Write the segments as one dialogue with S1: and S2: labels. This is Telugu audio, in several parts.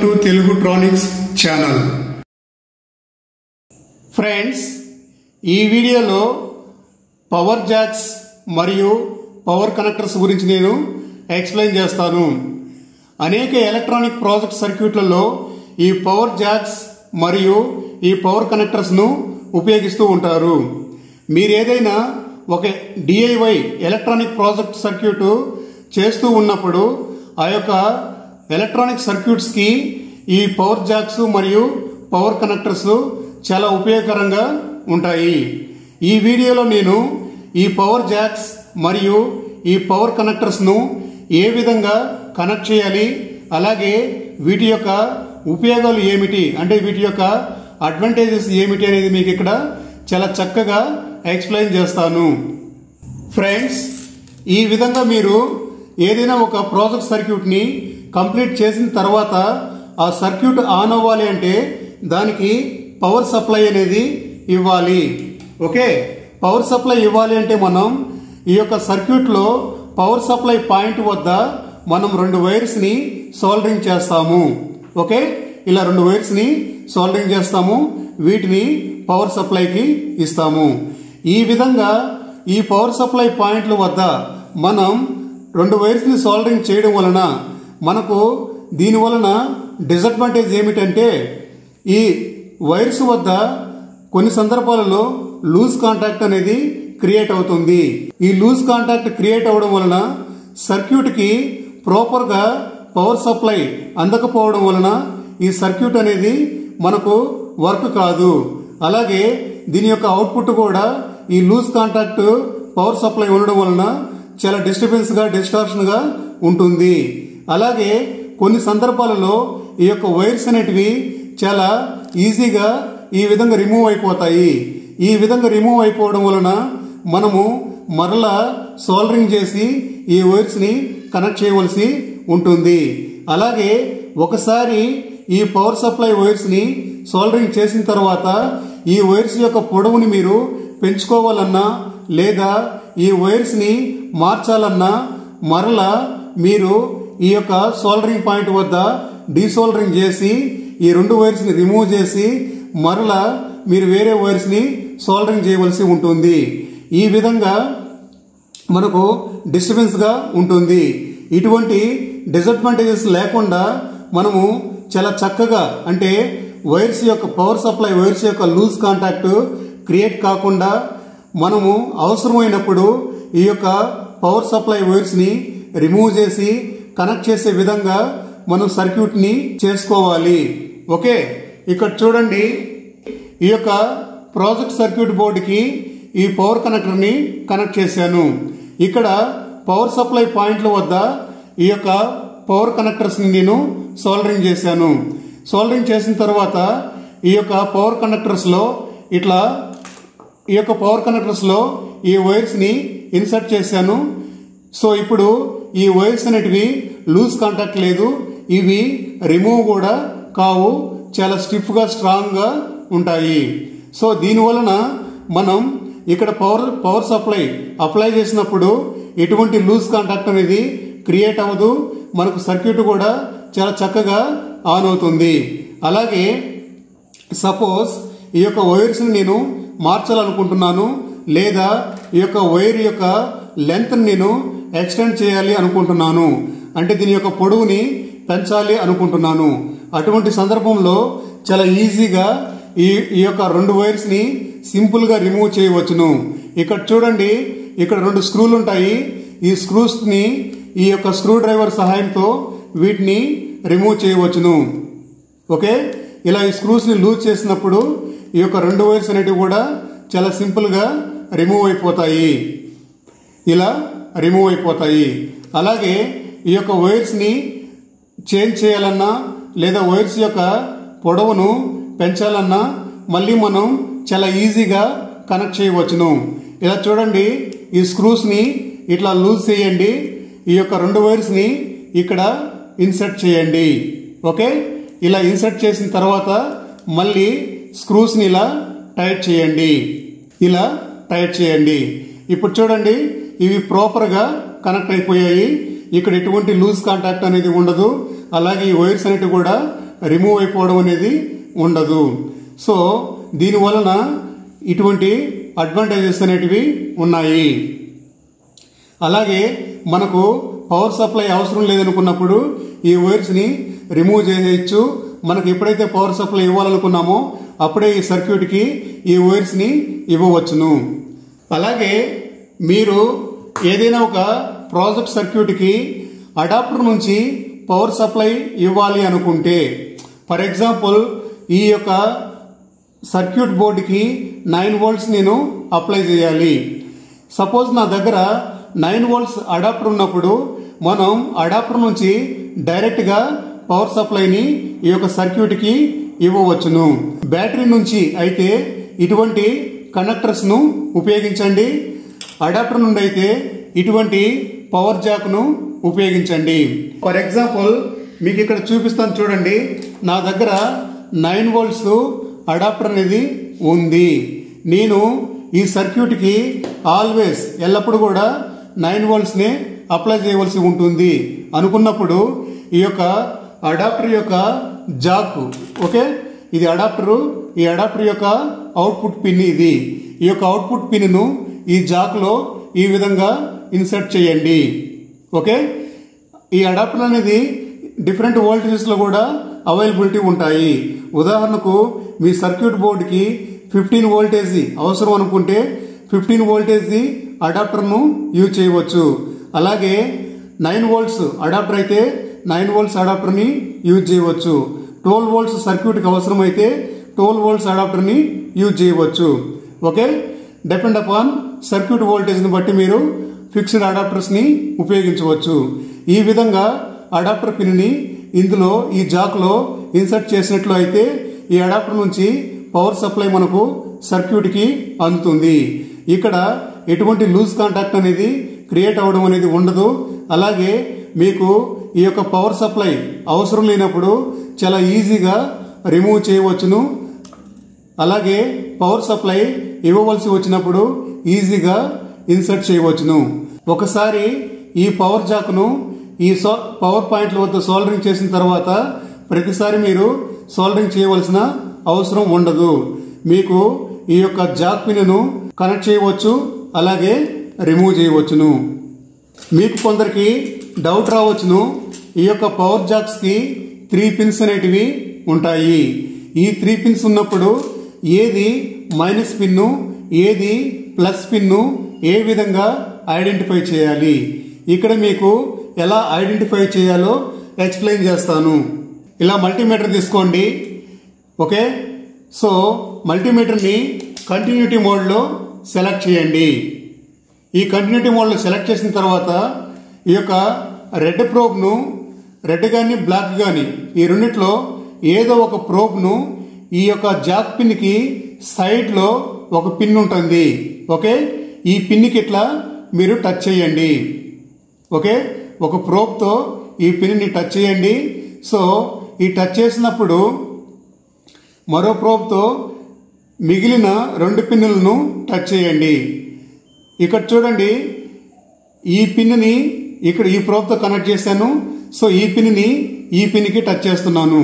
S1: to Telugu Tronics channel friends ఈ వీడియోలో పవర్ జాక్స్ మరియు పవర్ కనెక్టర్స్ గురించి నేను ఎక్స్ప్లెయిన్ చేస్తాను అనేక ఎలక్ట్రానిక్ ప్రాజెక్ట్ సర్క్యూట్లలో ఈ పవర్ జాక్స్ మరియు ఈ పవర్ కనెక్టర్స్ను ఉపయోగిస్తూ ఉంటారు మీరు ఏదైనా ఒక డిఐవై ఎలక్ట్రానిక్ ప్రాజెక్ట్ సర్క్యూట్ చేస్తూ ఉన్నప్పుడు ఆ యొక్క ఎలక్ట్రానిక్ సర్క్యూట్స్కి ఈ పవర్ జాక్స్ మరియు పవర్ కనెక్టర్స్ చాలా ఉపయోగకరంగా ఉంటాయి ఈ వీడియోలో నేను ఈ పవర్ జాక్స్ మరియు ఈ పవర్ కనెక్టర్స్ను ఏ విధంగా కనెక్ట్ చేయాలి అలాగే వీటి యొక్క ఉపయోగాలు ఏమిటి అంటే వీటి యొక్క అడ్వాంటేజెస్ ఏమిటి అనేది మీకు ఇక్కడ చాలా చక్కగా ఎక్స్ప్లెయిన్ చేస్తాను ఫ్రెండ్స్ ఈ విధంగా మీరు ఏదైనా ఒక ప్రాజెక్ట్ సర్క్యూట్ని కంప్లీట్ చేసిన తర్వాత ఆ సర్క్యూట్ ఆన్ అవ్వాలి అంటే దానికి పవర్ సప్లై అనేది ఇవ్వాలి ఓకే పవర్ సప్లై ఇవ్వాలి అంటే మనం ఈ యొక్క సర్క్యూట్లో పవర్ సప్లై పాయింట్ వద్ద మనం రెండు వైర్స్ని సోల్డరింగ్ చేస్తాము ఓకే ఇలా రెండు వైర్స్ని సోల్డరింగ్ చేస్తాము వీటిని పవర్ సప్లైకి ఇస్తాము ఈ విధంగా ఈ పవర్ సప్లై పాయింట్ల వద్ద మనం రెండు వైర్స్ని సోల్డరింగ్ చేయడం వలన మనకు దీని వలన డిసడ్వాంటేజ్ ఏమిటంటే ఈ వైర్స్ వద్ద కొన్ని సందర్భాలలో లూజ్ కాంటాక్ట్ అనేది క్రియేట్ అవుతుంది ఈ లూజ్ కాంటాక్ట్ క్రియేట్ అవడం వలన సర్క్యూట్కి ప్రాపర్గా పవర్ సప్లై అందకపోవడం వలన ఈ సర్క్యూట్ అనేది మనకు వర్క్ కాదు అలాగే దీని యొక్క అవుట్పుట్ కూడా ఈ లూజ్ కాంటాక్ట్ పవర్ సప్లై ఉండడం వలన చాలా డిస్టర్బెన్స్గా డిస్టార్షన్గా ఉంటుంది అలాగే కొన్ని సందర్భాలలో ఈ యొక్క వైర్స్ అనేటివి చాలా ఈజీగా ఈ విధంగా రిమూవ్ అయిపోతాయి ఈ విధంగా రిమూవ్ అయిపోవడం వలన మనము మరలా సోల్డరింగ్ చేసి ఈ వైర్స్ని కనెక్ట్ చేయవలసి ఉంటుంది అలాగే ఒకసారి ఈ పవర్ సప్లై వైర్స్ని సోల్డరింగ్ చేసిన తర్వాత ఈ వైర్స్ యొక్క పొడవుని మీరు పెంచుకోవాలన్నా లేదా ఈ వైర్స్ని మార్చాలన్నా మరలా మీరు ఈ యొక్క సోల్డరింగ్ పాయింట్ వద్ద డీసోల్డరింగ్ చేసి ఈ రెండు వైర్స్ని రిమూవ్ చేసి మరలా మీరు వేరే వైర్స్ని సోల్డరింగ్ చేయవలసి ఉంటుంది ఈ విధంగా మనకు డిస్టర్బెన్స్గా ఉంటుంది ఇటువంటి డిసడ్వాంటేజెస్ లేకుండా మనము చాలా చక్కగా అంటే వైర్స్ యొక్క పవర్ సప్లై వైర్స్ యొక్క లూజ్ కాంటాక్ట్ క్రియేట్ కాకుండా మనము అవసరమైనప్పుడు ఈ యొక్క పవర్ సప్లై వైర్స్ని రిమూవ్ చేసి కనెక్ట్ చేసే విధంగా మనం సర్క్యూట్ని చేసుకోవాలి ఓకే ఇక్కడ చూడండి ఈ యొక్క ప్రాజెక్ట్ సర్క్యూట్ బోర్డుకి ఈ పవర్ కనెక్టర్ని కనెక్ట్ చేశాను ఇక్కడ పవర్ సప్లై పాయింట్ల వద్ద ఈ యొక్క పవర్ కనెక్టర్స్ని నేను సోల్డరింగ్ చేశాను సోల్డరింగ్ చేసిన తర్వాత ఈ యొక్క పవర్ కనెక్టర్స్లో ఇట్లా ఈ యొక్క పవర్ కనెక్టర్స్లో ఈ వైర్స్ని ఇన్సర్ట్ చేశాను సో ఇప్పుడు ఈ వైర్స్ అనేటివి లూజ్ కాంటాక్ట్ లేదు ఇవి రిమూవ్ కూడా కావు చాలా స్టిఫ్గా స్ట్రాంగ్గా ఉంటాయి సో దీనివలన మనం ఇక్కడ పవర్ పవర్ సప్లై అప్లై చేసినప్పుడు ఎటువంటి లూజ్ కాంటాక్ట్ అనేది క్రియేట్ అవ్వదు మనకు సర్క్యూట్ కూడా చాలా చక్కగా ఆన్ అవుతుంది అలాగే సపోజ్ ఈ యొక్క వైర్స్ని నేను మార్చాలనుకుంటున్నాను లేదా ఈ యొక్క వైర్ యొక్క లెంత్ నేను ఎక్స్టెండ్ చేయాలి అనుకుంటున్నాను అంటే దీని యొక్క పొడవుని పెంచాలి అనుకుంటున్నాను అటువంటి సందర్భంలో చాలా ఈజీగా ఈ ఈ యొక్క రెండు వైర్స్ని సింపుల్గా రిమూవ్ చేయవచ్చును ఇక్కడ చూడండి ఇక్కడ రెండు స్క్రూలు ఉంటాయి ఈ స్క్రూస్ని ఈ యొక్క స్క్రూ డ్రైవర్ సహాయంతో వీటిని రిమూవ్ చేయవచ్చును ఓకే ఇలా ఈ స్క్రూస్ని లూజ్ చేసినప్పుడు ఈ యొక్క రెండు వైర్స్ అనేటివి కూడా చాలా సింపుల్గా రిమూవ్ అయిపోతాయి ఇలా రిమూవ్ అయిపోతాయి అలాగే ఈ యొక్క వైర్స్ని చేంజ్ చేయాలన్నా లేదా వైర్స్ యొక్క పొడవును పెంచాలన్నా మళ్ళీ మనం చాలా ఈజీగా కనెక్ట్ చేయవచ్చును ఇలా చూడండి ఈ స్క్రూస్ని ఇట్లా లూజ్ చేయండి ఈ యొక్క రెండు వైర్స్ని ఇక్కడ ఇన్సర్ట్ చేయండి ఓకే ఇలా ఇన్సర్ట్ చేసిన తర్వాత మళ్ళీ స్క్రూస్ని ఇలా టైట్ చేయండి ఇలా టైట్ చేయండి ఇప్పుడు చూడండి ఇవి ప్రాపర్గా కనెక్ట్ అయిపోయాయి ఇక్కడ ఎటువంటి లూజ్ కాంటాక్ట్ అనేది ఉండదు అలాగే ఈ వైర్స్ అనేవి కూడా రిమూవ్ అయిపోవడం అనేది ఉండదు సో దీని వలన ఇటువంటి అడ్వాంటేజెస్ అనేటివి ఉన్నాయి అలాగే మనకు పవర్ సప్లై అవసరం లేదనుకున్నప్పుడు ఈ వైర్స్ని రిమూవ్ చేసేయచ్చు మనకు ఎప్పుడైతే పవర్ సప్లై ఇవ్వాలనుకున్నామో అప్పుడే ఈ సర్క్యూట్కి ఈ వైర్స్ని ఇవ్వవచ్చును అలాగే మీరు ఏదైనా ఒక ప్రాజెక్ట్ సర్క్యూట్కి అడాప్టర్ నుంచి పవర్ సప్లై ఇవ్వాలి అనుకుంటే ఫర్ ఎగ్జాంపుల్ ఈ యొక్క సర్క్యూట్ బోర్డుకి నైన్ వోల్ట్స్ నేను అప్లై చేయాలి సపోజ్ నా దగ్గర నైన్ వోల్ట్స్ అడాప్టర్ ఉన్నప్పుడు మనం అడాప్టర్ నుంచి డైరెక్ట్గా పవర్ సప్లైని ఈ యొక్క సర్క్యూట్కి ఇవ్వవచ్చును బ్యాటరీ నుంచి అయితే ఇటువంటి కనెక్టర్స్ను ఉపయోగించండి అడాప్టర్ నుండి అయితే ఇటువంటి పవర్ జాక్ను ఉపయోగించండి ఫర్ ఎగ్జాంపుల్ మీకు ఇక్కడ చూపిస్తాను చూడండి నా దగ్గర నైన్ వోల్ట్స్ అడాప్టర్ అనేది ఉంది నేను ఈ సర్క్యూట్కి ఆల్వేస్ ఎల్లప్పుడూ కూడా నైన్ వోల్ట్స్నే అప్లై చేయవలసి ఉంటుంది అనుకున్నప్పుడు ఈ యొక్క అడాప్టర్ యొక్క జాక్ ఓకే ఇది అడాప్టరు ఈ అడాప్టర్ యొక్క అవుట్పుట్ పిన్ ఇది ఈ యొక్క అవుట్పుట్ పిన్ను ఈ జాక్లో ఈ విధంగా ఇన్సర్ట్ చేయండి ఓకే ఈ అడాప్టర్ అనేది డిఫరెంట్ వోల్టేజెస్లో కూడా అవైలబిలిటీ ఉంటాయి ఉదాహరణకు మీ సర్క్యూట్ బోర్డుకి ఫిఫ్టీన్ వోల్టేజ్ అవసరం అనుకుంటే ఫిఫ్టీన్ వోల్టేజ్ అడాప్టర్ను యూజ్ చేయవచ్చు అలాగే నైన్ వోల్ట్స్ అడాప్టర్ అయితే నైన్ వోల్ట్స్ అడాప్టర్ని యూజ్ చేయవచ్చు ట్వెల్వ్ వోల్ట్స్ సర్క్యూట్కి అవసరమైతే ట్వెల్వ్ వోల్ట్స్ అడాప్టర్ని యూజ్ చేయవచ్చు ఓకే డిపెండ్ అపాన్ సర్క్యూట్ వోల్టేజ్ని బట్టి మీరు ఫిక్స్డ్ అడాప్టర్స్ని ఉపయోగించవచ్చు ఈ విధంగా అడాప్టర్ పిన్ని ఇందులో ఈ జాక్లో ఇన్సర్ట్ చేసినట్లు అయితే ఈ అడాప్టర్ నుంచి పవర్ సప్లై మనకు సర్క్యూట్కి అందుతుంది ఇక్కడ ఎటువంటి లూజ్ కాంటాక్ట్ అనేది క్రియేట్ అవ్వడం అనేది ఉండదు అలాగే మీకు ఈ యొక్క పవర్ సప్లై అవసరం లేనప్పుడు చాలా ఈజీగా రిమూవ్ చేయవచ్చును అలాగే పవర్ సప్లై ఇవ్వవలసి వచ్చినప్పుడు ఈజీగా ఇన్సర్ట్ చేయవచ్చును ఒకసారి ఈ పవర్ జాక్ను ఈ సో పవర్ పాయింట్ల వద్ద సోల్డరింగ్ చేసిన తర్వాత ప్రతిసారి మీరు సోల్డరింగ్ చేయవలసిన అవసరం ఉండదు మీకు ఈ యొక్క జాక్ పిన్ను కనెక్ట్ చేయవచ్చు అలాగే రిమూవ్ చేయవచ్చును మీకు కొందరికి డౌట్ రావచ్చును ఈ యొక్క పవర్ జాక్స్కి త్రీ పిన్స్ అనేటివి ఉంటాయి ఈ త్రీ పిన్స్ ఉన్నప్పుడు ఏది మైనస్ పిన్ను ఏది ప్లస్ పిన్ను ఏ విధంగా ఐడెంటిఫై చేయాలి ఇక్కడ మీకు ఎలా ఐడెంటిఫై చేయాలో ఎక్స్ప్లెయిన్ చేస్తాను ఇలా మల్టీమీటర్ తీసుకోండి ఓకే సో మల్టీమీటర్ని కంటిన్యూటీ మోడ్లో సెలెక్ట్ చేయండి ఈ కంటిన్యూటీ మోడ్లో సెలెక్ట్ చేసిన తర్వాత ఈ యొక్క రెడ్ ప్రోబ్ను రెడ్ కానీ బ్లాక్ కానీ ఈ రెండిట్లో ఏదో ఒక ప్రోబ్ను ఈ యొక్క జాక్ పిన్కి సైడ్లో ఒక పిన్ ఉంటుంది ఓకే ఈ పిన్కి ఇట్లా మీరు టచ్ చేయండి ఓకే ఒక ప్రోబ్తో ఈ పిన్ని టచ్ చేయండి సో ఈ టచ్ చేసినప్పుడు మరో ప్రోబ్తో మిగిలిన రెండు పిన్నులను టచ్ చేయండి ఇక్కడ చూడండి ఈ పిన్ని ఇక్కడ ఈ ప్రోబ్తో కనెక్ట్ చేశాను సో ఈ పిన్ని ఈ పిన్కి టచ్ చేస్తున్నాను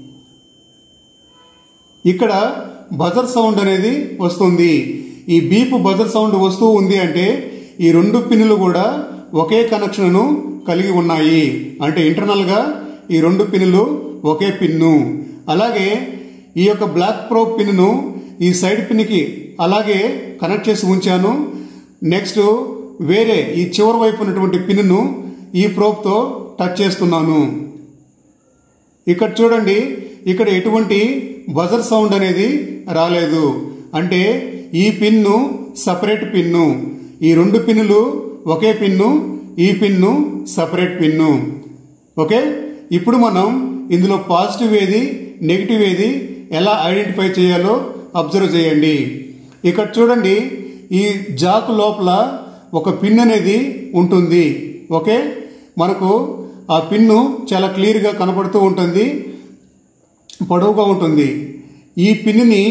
S1: ఇక్కడ బజర్ సౌండ్ అనేది వస్తుంది ఈ బీప్ బజర్ సౌండ్ వస్తూ ఉంది అంటే ఈ రెండు పిన్నులు కూడా ఒకే కనెక్షన్ను కలిగి ఉన్నాయి అంటే ఇంటర్నల్గా ఈ రెండు పిన్నులు ఒకే పిన్ను అలాగే ఈ యొక్క బ్లాక్ ప్రో పిన్ను ఈ సైడ్ పిన్కి అలాగే కనెక్ట్ చేసి ఉంచాను నెక్స్ట్ వేరే ఈ చివరి వైపు ఉన్నటువంటి పిన్ను ఈ ప్రోబ్తో టచ్ చేస్తున్నాను ఇక్కడ చూడండి ఇక్కడ ఎటువంటి బజర్ సౌండ్ అనేది రాలేదు అంటే ఈ పిన్ను సపరేట్ పిన్ను ఈ రెండు పిన్నులు ఒకే పిన్ను ఈ పిన్ను సపరేట్ పిన్ను ఓకే ఇప్పుడు మనం ఇందులో పాజిటివ్ ఏది నెగిటివ్ ఏది ఎలా ఐడెంటిఫై చేయాలో అబ్జర్వ్ చేయండి ఇక్కడ చూడండి ఈ జాక్ లోపల ఒక పిన్ అనేది ఉంటుంది ఓకే మనకు ఆ పిన్ను చాలా క్లియర్గా కనపడుతూ ఉంటుంది పొడవుగా ఉంటుంది ఈ పిన్ని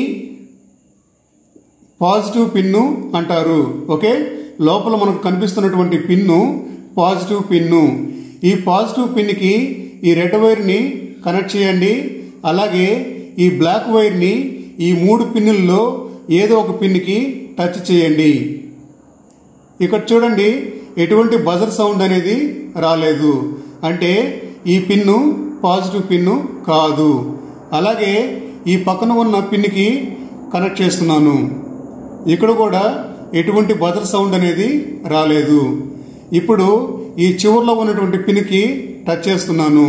S1: పాజిటివ్ పిన్ను అంటారు ఓకే లోపల మనకు కనిపిస్తున్నటువంటి పిన్ను పాజిటివ్ పిన్ను ఈ పాజిటివ్ పిన్కి ఈ రెడ్ వైర్ని కనెక్ట్ చేయండి అలాగే ఈ బ్లాక్ వైర్ని ఈ మూడు పిన్నుల్లో ఏదో ఒక పిన్కి టచ్ చేయండి ఇక్కడ చూడండి ఎటువంటి బజర్ సౌండ్ అనేది రాలేదు అంటే ఈ పిన్ను పాజిటివ్ పిన్ను కాదు అలాగే ఈ పక్కన ఉన్న పిన్కి కనెక్ట్ చేస్తున్నాను ఇక్కడ కూడా ఎటువంటి బజర్ సౌండ్ అనేది రాలేదు ఇప్పుడు ఈ చివర్లో ఉన్నటువంటి పిన్కి టచ్ చేస్తున్నాను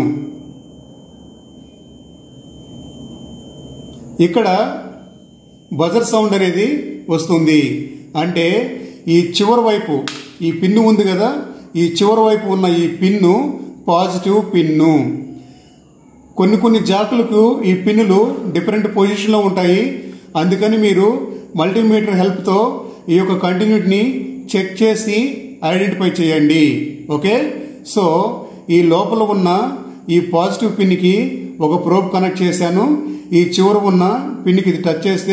S1: ఇక్కడ బజర్ సౌండ్ అనేది వస్తుంది అంటే ఈ చివరి వైపు ఈ పిన్ను ఉంది కదా ఈ చివరి వైపు ఉన్న ఈ పిన్ను పాజిటివ్ పిన్ను కొన్ని కొన్ని జాకులకు ఈ పిన్నులు డిఫరెంట్ పొజిషన్లో ఉంటాయి అందుకని మీరు మల్టీమీటర్ హెల్ప్తో ఈ యొక్క కంటిన్యూటీని చెక్ చేసి ఐడెంటిఫై చేయండి ఓకే సో ఈ లోపల ఉన్న ఈ పాజిటివ్ పిన్కి ఒక ప్రోబ్ కనెక్ట్ చేశాను ఈ చివర ఉన్న పిన్కి ఇది టచ్ చేస్తే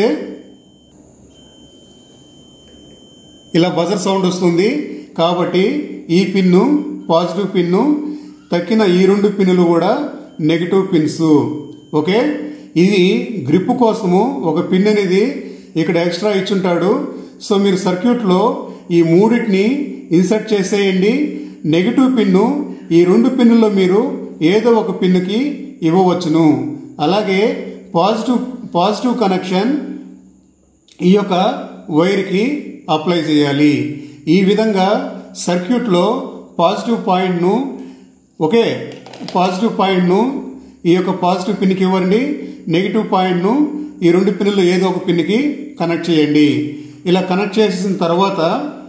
S1: ఇలా బజర్ సౌండ్ వస్తుంది కాబట్టి ఈ పిన్ను పాజిటివ్ పిన్ను తక్కిన ఈ రెండు పిన్నులు కూడా నెగిటివ్ పిన్స్ ఓకే ఇది గ్రిప్ కోసము ఒక పిన్ అనేది ఇక్కడ ఎక్స్ట్రా ఇచ్చుంటాడు సో మీరు సర్క్యూట్లో ఈ మూడింటిని ఇన్సర్ట్ చేసేయండి నెగిటివ్ పిన్ను ఈ రెండు పిన్నుల్లో మీరు ఏదో ఒక పిన్నుకి ఇవ్వవచ్చును అలాగే పాజిటివ్ పాజిటివ్ కనెక్షన్ ఈ యొక్క వైర్కి అప్లై చేయాలి ఈ విధంగా సర్క్యూట్లో పాజిటివ్ పాయింట్ను ఓకే పాజిటివ్ పాయింట్ను ఈ యొక్క పాజిటివ్ పిన్కి ఇవ్వండి నెగిటివ్ పాయింట్ను ఈ రెండు పిన్నులు ఏదో ఒక పిన్కి కనెక్ట్ చేయండి ఇలా కనెక్ట్ చేసిన తర్వాత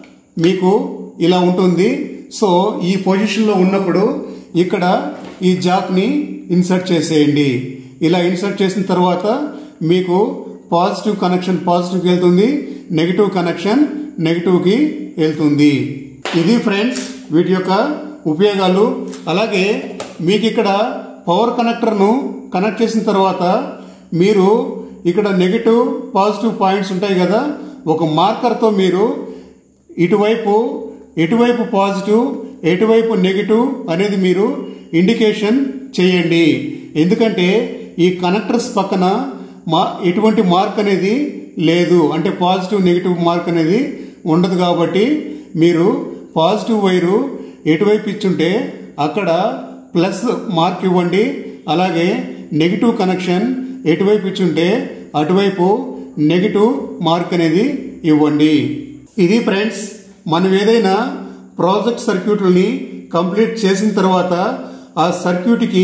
S1: మీకు ఇలా ఉంటుంది సో ఈ పొజిషన్లో ఉన్నప్పుడు ఇక్కడ ఈ జాక్ని ఇన్సర్ట్ చేసేయండి ఇలా ఇన్సర్ట్ చేసిన తర్వాత మీకు పాజిటివ్ కనెక్షన్ పాజిటివ్కి వెళ్తుంది నెగిటివ్ కనెక్షన్ నెగిటివ్కి వెళ్తుంది ఇది ఫ్రెండ్స్ వీటి యొక్క ఉపయోగాలు అలాగే మీకు ఇక్కడ పవర్ కనెక్టర్ను కనెక్ట్ చేసిన తర్వాత మీరు ఇక్కడ నెగిటివ్ పాజిటివ్ పాయింట్స్ ఉంటాయి కదా ఒక మార్కర్తో మీరు ఇటువైపు ఎటువైపు పాజిటివ్ ఎటువైపు నెగిటివ్ అనేది మీరు ఇండికేషన్ చేయండి ఎందుకంటే ఈ కనెక్టర్స్ పక్కన మా ఎటువంటి మార్క్ అనేది లేదు అంటే పాజిటివ్ నెగిటివ్ మార్క్ అనేది ఉండదు కాబట్టి మీరు పాజిటివ్ వైరు ఎటువైపు ఇచ్చుంటే అక్కడ ప్లస్ మార్క్ ఇవ్వండి అలాగే నెగిటివ్ కనెక్షన్ ఎటువైపు ఇచ్చుంటే అటువైపు నెగిటివ్ మార్క్ అనేది ఇవ్వండి ఇది ఫ్రెండ్స్ మనం ఏదైనా ప్రాజెక్ట్ సర్క్యూట్లని కంప్లీట్ చేసిన తర్వాత ఆ సర్క్యూట్కి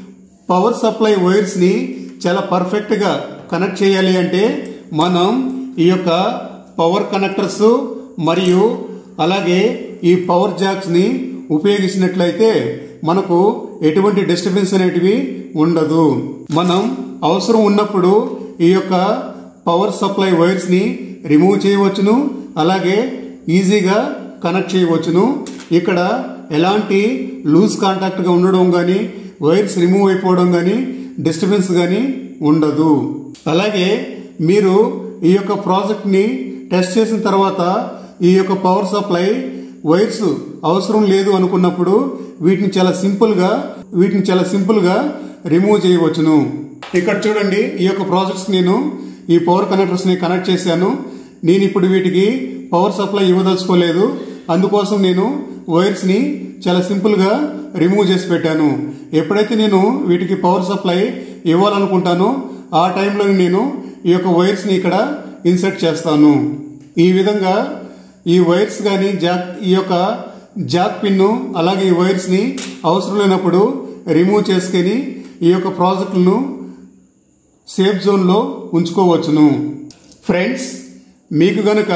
S1: పవర్ సప్లై వైర్స్ని చాలా పర్ఫెక్ట్గా కనెక్ట్ చేయాలి అంటే మనం ఈ యొక్క పవర్ కనెక్టర్స్ మరియు అలాగే ఈ పవర్ జాక్స్ని ఉపయోగించినట్లయితే మనకు ఎటువంటి డిస్టర్బెన్స్ అనేటివి ఉండదు మనం అవసరం ఉన్నప్పుడు ఈ యొక్క పవర్ సప్లై వైర్స్ని రిమూవ్ చేయవచ్చును అలాగే ఈజీగా కనెక్ట్ చేయవచ్చును ఇక్కడ ఎలాంటి లూజ్ కాంటాక్ట్గా ఉండడం కానీ వైర్స్ రిమూవ్ అయిపోవడం కానీ డిస్టర్బెన్స్ కానీ ఉండదు అలాగే మీరు ఈ యొక్క ప్రాజెక్ట్ని టెస్ట్ చేసిన తర్వాత ఈ యొక్క పవర్ సప్లై వైర్స్ అవసరం లేదు అనుకున్నప్పుడు వీటిని చాలా సింపుల్గా వీటిని చాలా సింపుల్గా రిమూవ్ చేయవచ్చును ఇక్కడ చూడండి ఈ యొక్క ప్రాజెక్ట్స్ నేను ఈ పవర్ కనెక్టర్స్ని కనెక్ట్ చేశాను నేను ఇప్పుడు వీటికి పవర్ సప్లై ఇవ్వదలుచుకోలేదు అందుకోసం నేను వైర్స్ని చాలా సింపుల్గా రిమూవ్ చేసి పెట్టాను ఎప్పుడైతే నేను వీటికి పవర్ సప్లై ఇవ్వాలనుకుంటానో ఆ టైంలో నేను ఈ యొక్క వైర్స్ని ఇక్కడ ఇన్సర్ట్ చేస్తాను ఈ విధంగా ఈ వైర్స్ కానీ జాక్ ఈ యొక్క జాక్ పిన్ను అలాగే ఈ వైర్స్ని అవసరం లేనప్పుడు రిమూవ్ చేసుకొని ఈ యొక్క ప్రాజెక్టులను సేఫ్ జోన్లో ఉంచుకోవచ్చును ఫ్రెండ్స్ మీకు గనుక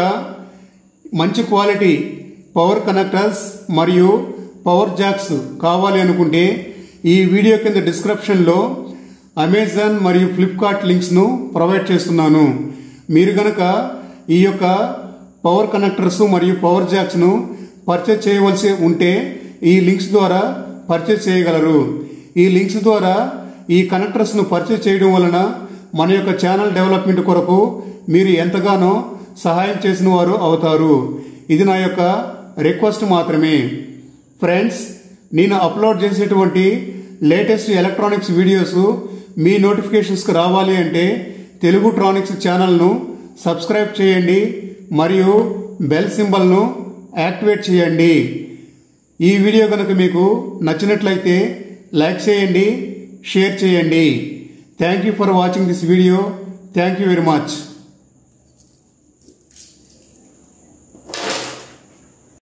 S1: మంచి క్వాలిటీ పవర్ కనెక్టర్స్ మరియు పవర్ జాక్స్ కావాలి అనుకుంటే ఈ వీడియో కింద డిస్క్రిప్షన్లో అమెజాన్ మరియు ఫ్లిప్కార్ట్ లింక్స్ను ప్రొవైడ్ చేస్తున్నాను మీరు గనక ఈ యొక్క పవర్ కనెక్టర్స్ మరియు పవర్ జాక్స్ను పర్చేజ్ చేయవలసి ఉంటే ఈ లింక్స్ ద్వారా పర్చేజ్ చేయగలరు ఈ లింక్స్ ద్వారా ఈ కనెక్టర్స్ను పర్చేజ్ చేయడం వలన మన యొక్క ఛానల్ డెవలప్మెంట్ కొరకు మీరు ఎంతగానో సహాయం చేసిన వారు అవుతారు ఇది నా యొక్క రిక్వెస్ట్ మాత్రమే ఫ్రెండ్స్ నేను అప్లోడ్ చేసేటువంటి లేటెస్ట్ ఎలక్ట్రానిక్స్ వీడియోస్ మీ నోటిఫికేషన్స్కి రావాలి అంటే తెలుగు ట్రానిక్స్ ఛానల్ను సబ్స్క్రైబ్ చేయండి మరియు బెల్ సింబల్ను యాక్టివేట్ చేయండి ఈ వీడియో కనుక మీకు నచ్చినట్లయితే లైక్ చేయండి షేర్ చేయండి thank you for watching this video thank you very much